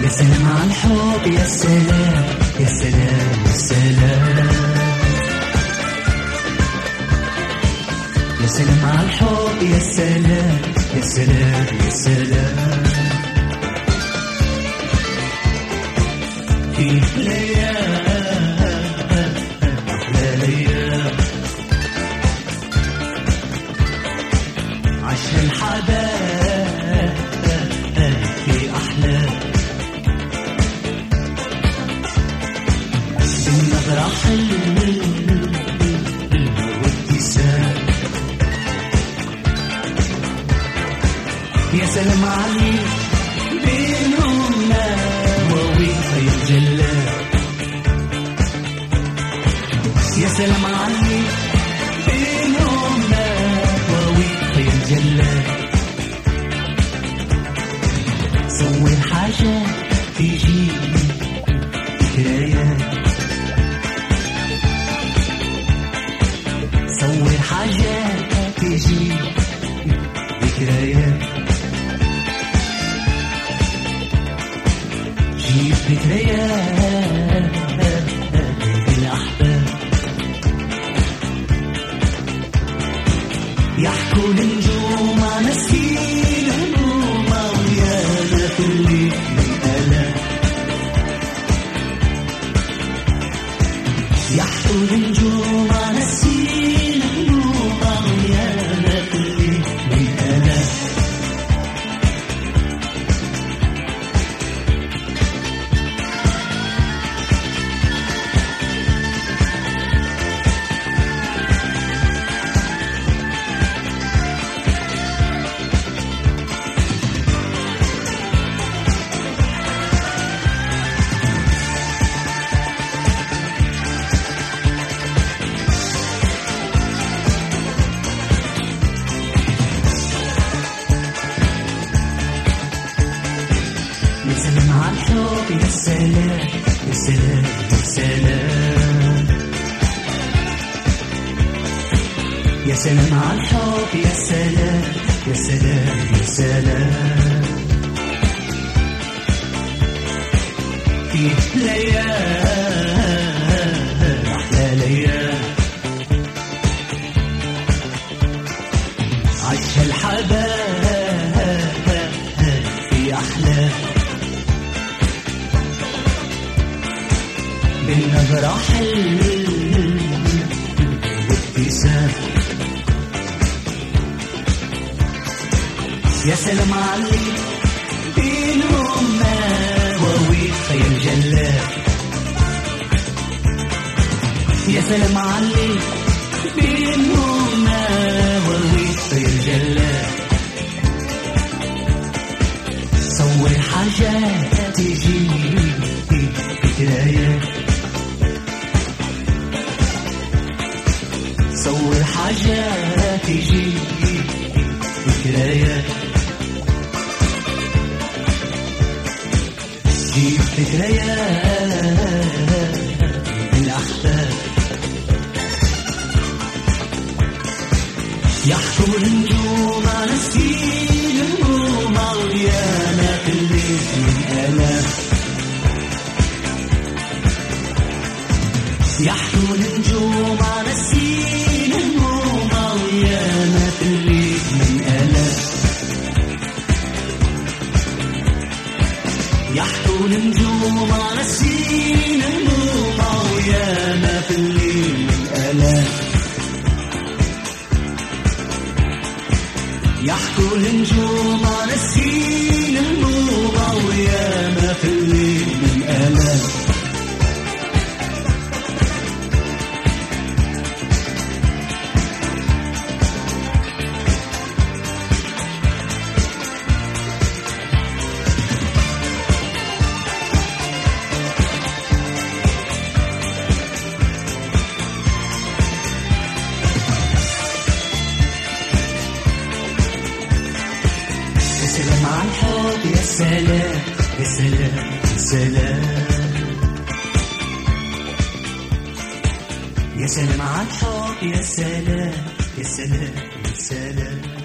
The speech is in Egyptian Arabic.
يا سلام على الحب يا سلام يا سلام يا سلام يا سلام على الحب يا سلام يا سلام يا سلام في ليال أحلى ليال عشان حبايب في أحلام بالنظرة حلوة وابتسام يا سلام عليك بينهم نواوي يتجلى يا سلام عليك بينهم نواوي يتجلى صور حاجة تيجي ذكريات صور حاجة تيجي ذكريات جيب ذكريات الأحباب يحكوا النجوم عن سكين هموم ويانا في الليل من ألام يحكوا النجوم عن سكين هموم ويانا في الليل من ألام يا سلام على الحب يا سلام يا سلام يا سلام يا سلام على الحب يا سلام يا سلام يا سلام في ليال أحلى ليال عيش الحباب في أحلام بالنظرة حلوة وابتسام يا سلام عليك بينهم نواوي خير جلال يا سلام عليك بينهم نواوي خير جلال صور حاجات تجي ذكريات صور حاجات تجي ذكريات جيب ذكريات الأحباب يحكوا النجوم على سكين هموم مليانة في الليل من آلام يحكوا النجوم على سكين هموم مليانة في الليل من آلام يحكوا النجوم على سكين هموم مليانة في الليل من آلام يحكوا النجوم على السين الموضة وياما في الليل من آلام يا سلام على الحب يا سلام يا سلام يا سلام يا سلام على الحب يا سلام يا سلام يا سلام